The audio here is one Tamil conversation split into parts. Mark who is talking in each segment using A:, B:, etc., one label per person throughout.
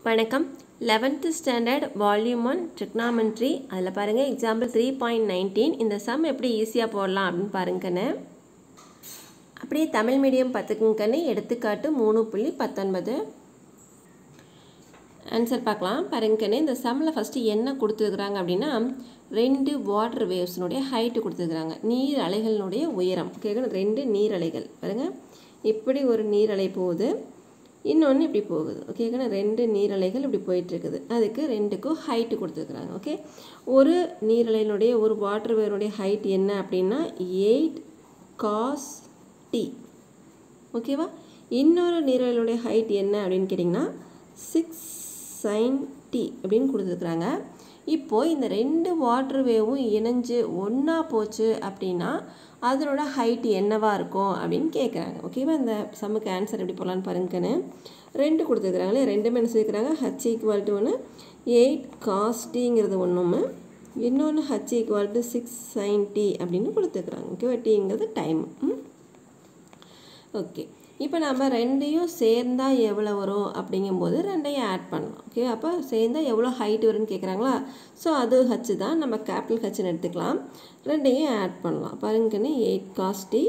A: வணக்கம் eleventh standard volume one trigonometry அதில் பாருங்கள் எக்ஸாம்பிள் த்ரீ பாயிண்ட் நைன்டீன் இந்த சம் எப்படி ஈஸியாக போடலாம் அப்படின்னு பாருங்கண்ணே அப்படியே தமிழ் மீடியம் பார்த்துக்குங்கண்ணே எடுத்துக்காட்டு மூணு புள்ளி பத்தொன்பது ஆன்சர் பார்க்கலாம் பாருங்கண்ணே இந்த சம்மில் ஃபஸ்ட்டு என்ன கொடுத்துருக்குறாங்க அப்படின்னா ரெண்டு வாட்டர் வேவ்ஸினுடைய ஹைட்டு கொடுத்துருக்குறாங்க நீர் அலைகளினுடைய உயரம் கேட்கணும் ரெண்டு நீர் அலைகள் பாருங்கள் இப்படி ஒரு நீரலை போகுது இன்னொன்று இப்படி போகுது ஓகேங்களா ரெண்டு நீரலைகள் இப்படி போயிட்டுருக்குது அதுக்கு ரெண்டுக்கும் ஹைட்டு கொடுத்துருக்குறாங்க ஓகே ஒரு நீரலையினுடைய ஒரு வாட்டர் வேருடைய ஹைட் என்ன அப்படின்னா எயிட் காஸ் டி ஓகேவா இன்னொரு நீரலையுடைய ஹைட் என்ன அப்படின்னு கேட்டிங்கன்னா சிக்ஸ் சைன் டி அப்படின்னு கொடுத்துருக்குறாங்க இப்போது இந்த ரெண்டு வாட்டர் வேவும் இணைஞ்சு ஒன்றா போச்சு அப்படின்னா அதனோட ஹைட் என்னவாக இருக்கும் அப்படின்னு கேட்குறாங்க ஓகேவா இந்த சம்முக்கு ஆன்சர் எப்படி போடலான்னு பாருங்கன்னு ரெண்டு கொடுத்துருக்குறாங்களே ரெண்டுமே என்ன சொல்லியிருக்கிறாங்க ஹச் ஈக்குவல் டு ஒன்று எயிட் காஸ்டிங்கிறது ஒன்றுமே இன்னொன்று H equal to six sine T அப்படின்னு கொடுத்துருக்குறாங்க ஓகேவா டீங்கிறது டைம் ஓகே இப்போ நம்ம ரெண்டையும் சேர்ந்தா எவ்வளோ வரும் அப்படிங்கும்போது ரெண்டையும் ஆட் பண்ணலாம் ஓகே அப்போ சேர்ந்தால் எவ்வளோ ஹைட் வரும்னு கேட்குறாங்களா ஸோ அது ஹச் தான் நம்ம கேபிட்டல் ஹச்னு எடுத்துக்கலாம் ரெண்டையும் ஆட் பண்ணலாம் பாருங்கன்னு eight cos T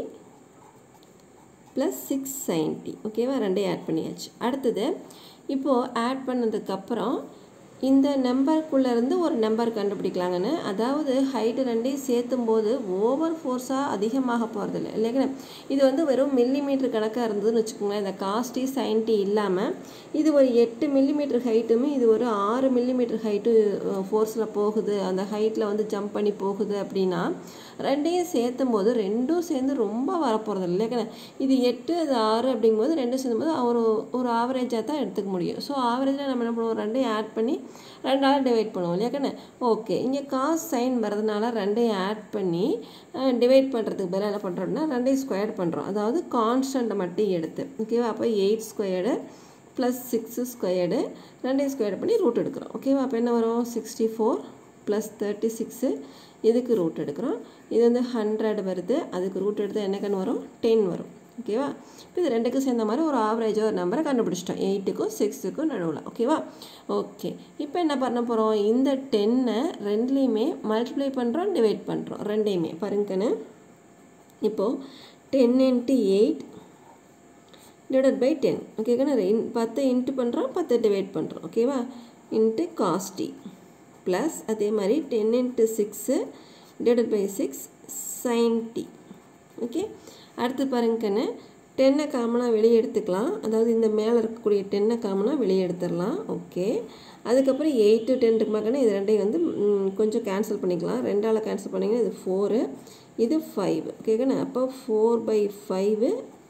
A: plus six sine T ஓகேவா ரெண்டையும் ஆட் பண்ணியாச்சு அடுத்தது இப்போது ஆட் பண்ணதுக்கப்புறம் இந்த நம்பருக்குள்ளேருந்து ஒரு நம்பர் கண்டுபிடிக்கலாங்கன்னு அதாவது ஹைட்டு ரெண்டையும் சேர்த்தும் போது ஓவர் ஃபோர்ஸாக அதிகமாக போகிறதில்ல இல்லைங்களா இது வந்து வெறும் மில்லிமீட்டர் கணக்காக இருந்ததுன்னு வச்சுக்கோங்களேன் இந்த காஸ்டி சைன்டி இல்லாமல் இது ஒரு எட்டு மில்லிமீட்டர் ஹைட்டுமே இது ஒரு ஆறு மில்லிமீட்டர் ஹைட்டு ஃபோர்ஸில் போகுது அந்த ஹைட்டில் வந்து ஜம்ப் பண்ணி போகுது அப்படின்னா ரெண்டையும் சேர்த்தும் போது ரெண்டும் சேர்ந்து ரொம்ப வரப்போகிறது இல்லைக்கண்ணே இது எட்டு அது ஆறு அப்படிங்கும்போது ரெண்டும் சேர்ந்தும்போது ஒரு ஒரு ஆவரேஜாக தான் எடுத்துக்க முடியும் ஸோ ஆவரேஜில் நம்ம என்ன பண்ணுவோம் ரெண்டையும் ஆட் பண்ணி ரெண்டால் டிவைட் பண்ணுவோம் இல்லையாக்கண்ணே ஓகே இங்கே காஸ் சைன் வரதுனால ரெண்டையும் ஆட் பண்ணி டிவைட் பண்ணுறதுக்கு பதிலாக என்ன பண்ணுறோம்னா ரெண்டையும் ஸ்கொயர் பண்ணுறோம் அதாவது கான்ஸ்டண்ட்டை மட்டும் எடுத்து ஓகேவா அப்போ eight squared plus six squared ரெண்டையும் ஸ்கொயர் பண்ணி ரூட் எடுக்கிறோம் ஓகேவா அப்போ என்ன வரும் sixty four plus thirty six இதுக்கு ரூட் எடுக்கிறோம் இது வந்து ஹண்ட்ரட் வருது அதுக்கு ரூட் எடுத்து என்னக்கன்னு வரும் டென் வரும் ஓகேவா இப்போ இது ரெண்டுக்கும் சேர்ந்த மாதிரி ஒரு ஆவரேஜாக ஒரு நம்பரை கண்டுபிடிச்சிட்டோம் எயிட்டுக்கும் சிக்ஸுக்கும் நடுவில் ஓகேவா ஓகே இப்போ என்ன பண்ண போகிறோம் இந்த டென்னை ரெண்டுலேயுமே மல்டிப்ளை பண்ணுறோம் டிவைட் பண்ணுறோம் ரெண்டையுமே பாருங்கன்னு இப்போது ten into eight divide by ten ஓகேக்கண்ணா பத்து இன்ட்டு பண்ணுறோம் பத்து டிவைட் பண்ணுறோம் ஓகேவா இன்ட்டு காஸ்டி ப்ளஸ் அதே மாதிரி ten into six divide by six sine T okay அடுத்து பாருங்கன்னு டென்னை காமனாக வெளியே எடுத்துக்கலாம் அதாவது இந்த மேலே இருக்கக்கூடிய டென்னை காமனாக வெளியே எடுத்துடலாம் ஓகே அதுக்கப்புறம் எயிட் டு டென் இருக்குமாக்கன்னா இது ரெண்டையும் வந்து கொஞ்சம் கேன்சல் பண்ணிக்கலாம் ரெண்டால் கேன்சல் பண்ணிங்கன்னா இது ஃபோரு இது ஃபைவ் ஓகேங்கண்ணா அப்போ ஃபோர் பை ஃபைவு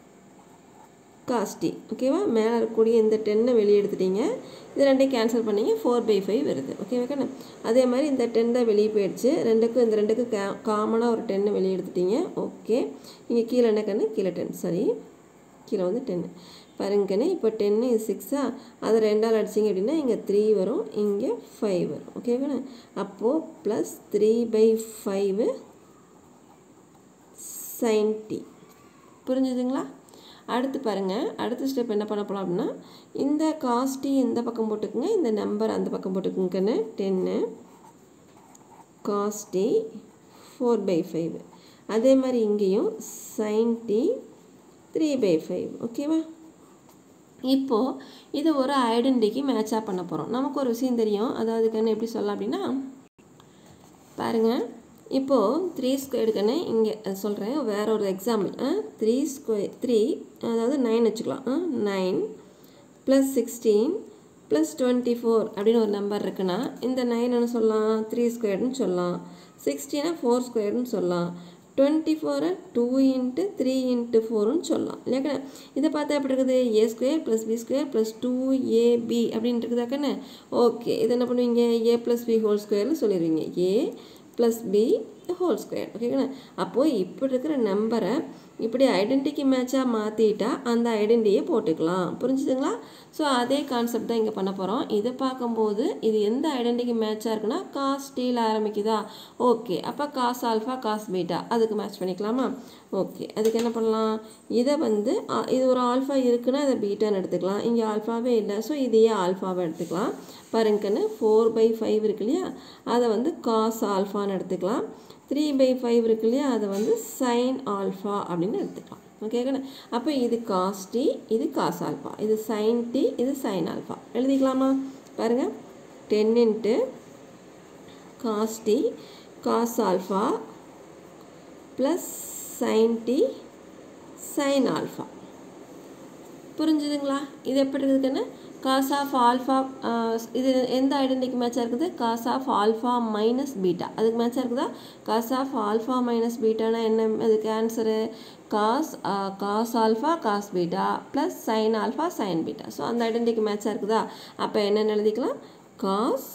A: காஸ்டி ஓகேவா மேலே இருக்கக்கூடிய இந்த டென்னை வெளியே எடுத்துட்டீங்க இது ரெண்டையும் கேன்சல் பண்ணிங்க ஃபோர் பை ஃபைவ் வருது ஓகேவாக்கண்ணா அதே மாதிரி இந்த டென் தான் வெளியே போயிடுச்சு ரெண்டுக்கும் இந்த ரெண்டுக்கும் கா காமனாக ஒரு டென்னை வெளியே எடுத்துட்டீங்க ஓகே இங்கே கீழே என்ன கண்ணு கீழே டென் சாரி கீழே வந்து டென்னு பாருங்கண்ணே இப்போ டென்னு சிக்ஸா அதை ரெண்டால் அடிச்சிங்க அப்படின்னா இங்கே த்ரீ வரும் இங்கே ஃபைவ் வரும் ஓகேவாண்ணே அப்போது plus three by five sine T புரிஞ்சுதுங்களா அடுத்து பாருங்கள் அடுத்த ஸ்டெப் என்ன பண்ண போகலாம் அப்படின்னா இந்த காஸ்டி இந்த பக்கம் போட்டுக்குங்க இந்த நம்பர் அந்த பக்கம் போட்டுக்குங்கன்னு ten cos T four by five அதே மாதிரி இங்கேயும் sine T three by five ஓகேவா இப்போது இது ஒரு ஐடென்டிட்டிக்கு மேட்சாக பண்ண போகிறோம் நமக்கு ஒரு விஷயம் தெரியும் அதாவது கண்ணு எப்படி சொல்லலாம் அப்படின்னா பாருங்கள் இப்போது த்ரீ ஸ்கொயர்டுக்குன்னு இங்கே சொல்கிறேன் வேற ஒரு எக்ஸாம்பிள் த்ரீ ஸ்கொயர் த்ரீ அதாவது நைன் வச்சுக்கலாம் nine plus sixteen plus twenty four அப்படின்னு ஒரு நம்பர் இருக்குன்னா இந்த நைன் என்ன சொல்லலாம் த்ரீ ஸ்கொயர்டுன்னு சொல்லலாம் சிக்ஸ்டீனை ஃபோர் ஸ்கொயர்டுன்னு சொல்லலாம் டுவெண்ட்டி ஃபோரை டூ இன்ட்டு த்ரீ இன்ட்டு ஃபோருன்னு சொல்லலாம் இல்லையாக்கா இதை பார்த்தா எப்படி இருக்குது A square plus B square plus two AB அப்படின்னு இருக்குதாக்கண்ணே ஓகே இது என்ன பண்ணுவீங்க ஏ ப்ளஸ் பி ஹோல் ஸ்கொயர்னு சொல்லிடுவீங்க A plus B whole square ஓகேங்களா அப்போது இப்படி இருக்கிற நம்பரை இப்படி ஐடென்டிக்கு மேட்சாக மாற்றிட்டா அந்த ஐடென்டிட்டியை போட்டுக்கலாம் புரிஞ்சுதுங்களா ஸோ அதே கான்செப்ட் தான் இங்கே பண்ண போகிறோம் இதை பார்க்கும்போது இது எந்த ஐடென்டிக்கு மேட்சாக இருக்குன்னா காஸ் டீல் ஆரம்பிக்குதா ஓகே அப்போ காஸ் ஆல்ஃபா காஸ் பீட்டா அதுக்கு மேட்ச் பண்ணிக்கலாமா ஓகே அதுக்கு என்ன பண்ணலாம் இதை வந்து ஆ, இது ஒரு ஆல்ஃபா இருக்குன்னா இதை பீட்டான்னு எடுத்துக்கலாம் இங்கே ஆல்ஃபாவே இல்லை ஸோ இதையே ஆல்ஃபாவை எடுத்துக்கலாம் பாருங்கன்னு ஃபோர் பை ஃபைவ் இருக்கு இல்லையா அதை வந்து காஸ் ஆல்ஃபான்னு எடுத்துக்கலாம் த்ரீ பை ஃபைவ் இருக்கு இல்லையா அதை வந்து சைன் ஆல்ஃபா அப்படின்னு எடுத்துக்கலாம் ஓகேங்கண்ணா அப்போ இது காஸ் டி இது காஸ் ஆல்ஃபா இது சைன் டி இது சைன் ஆல்ஃபா எழுதிக்கலாமா பாருங்கள் ten into cos t cos alpha plus sine t sine alpha புரிஞ்சுதுங்களா இது எப்படி இருக்குதுன்னு காஸ் ஆஃப் ஆல்ஃபா இது எந்த ஐடென்டிக்கு மேட்சாக இருக்குது cos of alpha minus beta அதுக்கு மேட்சாக இருக்குதா காஸ் ஆஃப் ஆல்ஃபா மைனஸ் பீட்டானா என்ன அதுக்கு answer cos cos alpha cos beta plus sine alpha sine beta so அந்த ஐடென்டிக்கு மேட்சாக இருக்குதா அப்போ என்னென்னு எழுதிக்கலாம் காஸ்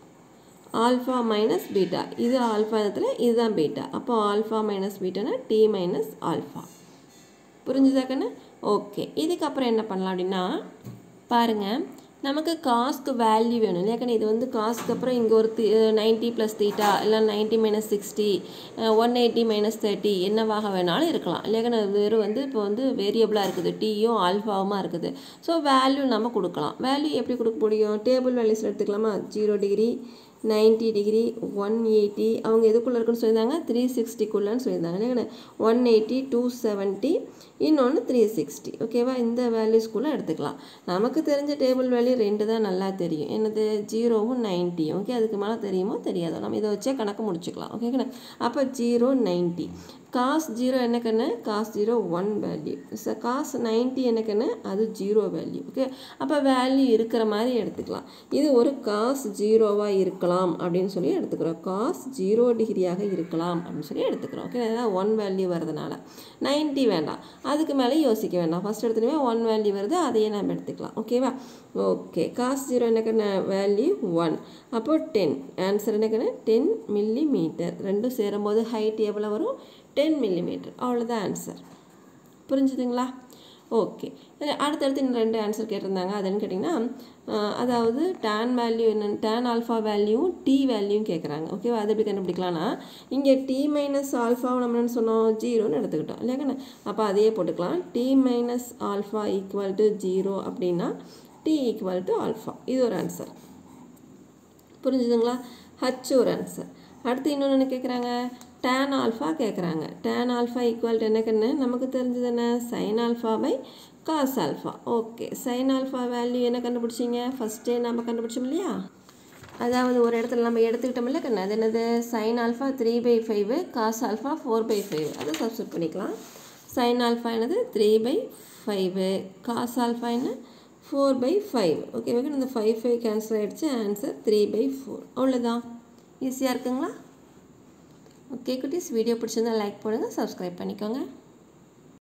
A: ஆல்ஃபா மைனஸ் பீட்டா இது ஆல்ஃபா இடத்துல இதுதான் பீட்டா அப்போ ஆல்ஃபா மைனஸ் பீட்டானா டி மைனஸ் ஆல்ஃபா புரிஞ்சுதா கண்ணு ஓகே இதுக்கப்புறம் என்ன பண்ணலாம் அப்படின்னா பாருங்கள் நமக்கு காஸ்க்கு வேல்யூ வேணும் இல்லையா கண்ணு இது வந்து காஸ்க்கு அப்புறம் இங்கே ஒரு நைன்ட்டி ப்ளஸ் தீட்டா இல்லை ninety minus sixty one eighty minus thirty என்னவாக வேணாலும் இருக்கலாம் இல்லையா கண்ணு வெறும் வந்து இப்போ வந்து வேரியபிளாக இருக்குது டீயும் ஆல்ஃபாவுமா இருக்குது ஸோ வேல்யூ நம்ம கொடுக்கலாம் வேல்யூ எப்படி கொடுக்க முடியும் டேபிள் வேல்யூஸில் எடுத்துக்கலாமா zero degree ninety degree one eighty அவங்க எதுக்குள்ளே இருக்குன்னு சொல்லியிருந்தாங்க த்ரீ சிக்ஸ்டிக்குள்ளன்னு சொல்லியிருந்தாங்க இல்லையா ஒன் எயிட்டி டூ செவன்ட்டி இன்னொன்று த்ரீ சிக்ஸ்டி ஓகேவா இந்த வேல்யூஸ்குள்ளே எடுத்துக்கலாம் நமக்கு தெரிஞ்ச டேபிள் வேல்யூ ரெண்டு தான் நல்லா தெரியும் என்னது ஜீரோவும் நைன்ட்டியும் ஓகே அதுக்கு மேலே தெரியுமோ தெரியாதோ நம்ம இதை வச்சே கணக்கு முடிச்சுக்கலாம் ஓகேங்கண்ணா அப்போ ஜீரோ நைன்ட்டி காஸ் ஜீரோ என்ன கண்ணு cos zero one value so cos ninety என்ன கண்ணு அது ஜீரோ வேல்யூ ஓகே அப்போ வேல்யூ இருக்கிற மாதிரி எடுத்துக்கலாம் இது ஒரு காஸ் ஜீரோவாக இருக்கலாம் அப்படின்னு சொல்லி எடுத்துக்கிறோம் காஸ் ஜீரோ டிகிரியாக இருக்கலாம் அப்படின்னு சொல்லி எடுத்துக்கிறோம் ஓகே அதான் ஒன் வேல்யூ வரதுனால நைன்ட்டி வேண்டாம் அதுக்கு மேலே யோசிக்க வேண்டாம் ஃபஸ்ட் எடுத்துனவே ஒன் வேல்யூ வருது அதையே நம்ம எடுத்துக்கலாம் ஓகேவா ஓகே காஸ் ஜீரோ என்ன கண்ணு வேல்யூ ஒன் அப்போ டென் ஆன்சர் என்ன கண்ணு டென் மில்லி மீட்டர் ரெண்டும் சேரும்போது ஹைட் எவ்வளோ வரும் டென் மில்லிமீட்டர் அவ்வளோதான் ஆன்சர் புரிஞ்சுதுங்களா ஓகே அடுத்தடுத்து இன்னும் ரெண்டு ஆன்சர் கேட்டிருந்தாங்க அது என்னன்னு கேட்டிங்கன்னா அஹ், அதாவது டேன் வேல்யூ என்னென்னு டேன் ஆல்ஃபா வேல்யூவும் டி வேல்யூவும் கேட்குறாங்க ஓகேவா அது எப்படி கண்டுபிடிக்கலாம்னா இங்கே டி மைனஸ் ஆல்ஃபாவை நம்ம என்ன சொன்னோம் ஜீரோன்னு எடுத்துக்கிட்டோம் இல்லையாங்கண்ணே அப்போ அதையே போட்டுக்கலாம் t minus alpha equal to zero அப்படின்னா டி ஈக்குவல் டு ஆல்ஃபா இது ஒரு ஆன்சர் புரிஞ்சுதுங்களா ஹச் ஒரு ஆன்சர் அடுத்து இன்னொன்று என்ன கேட்குறாங்க tan ஆல்ஃபா கேட்குறாங்க tan ஆல்ஃபா ஈக்குவல் டு என்னக்குன்னு நமக்கு தெரிஞ்சது என்ன sine alpha by cos alpha okay sine alpha value என்ன கண்டுபிடிச்சிங்க ஃபஸ்ட்டே நம்ம கண்டுபிடிச்சோம் இல்லையா அதாவது ஒரு இடத்துல நம்ம எடுத்துக்கிட்டோம்ல கண்ணு அது என்னது sine alpha three by five cos alpha four by five அதை சப்ஸ்டியூட் பண்ணிக்கலாம் சைன் ஆல்ஃபா என்னது three by five cos alpha என்ன four by five okay okay இந்த ஃபைவ் ஃபைவ் கேன்சல் ஆகிடுச்சு ஆன்சர் த்ரீ பை ஃபோர் அவ்வளோதான் ஈஸியாக இருக்குங்களா ஓகே குட்டீஸ் வீடியோ பிடிச்சிருந்தா லைக் பண்ணுங்கள் சப்ஸ்கிரைப் பண்ணிக்கோங்க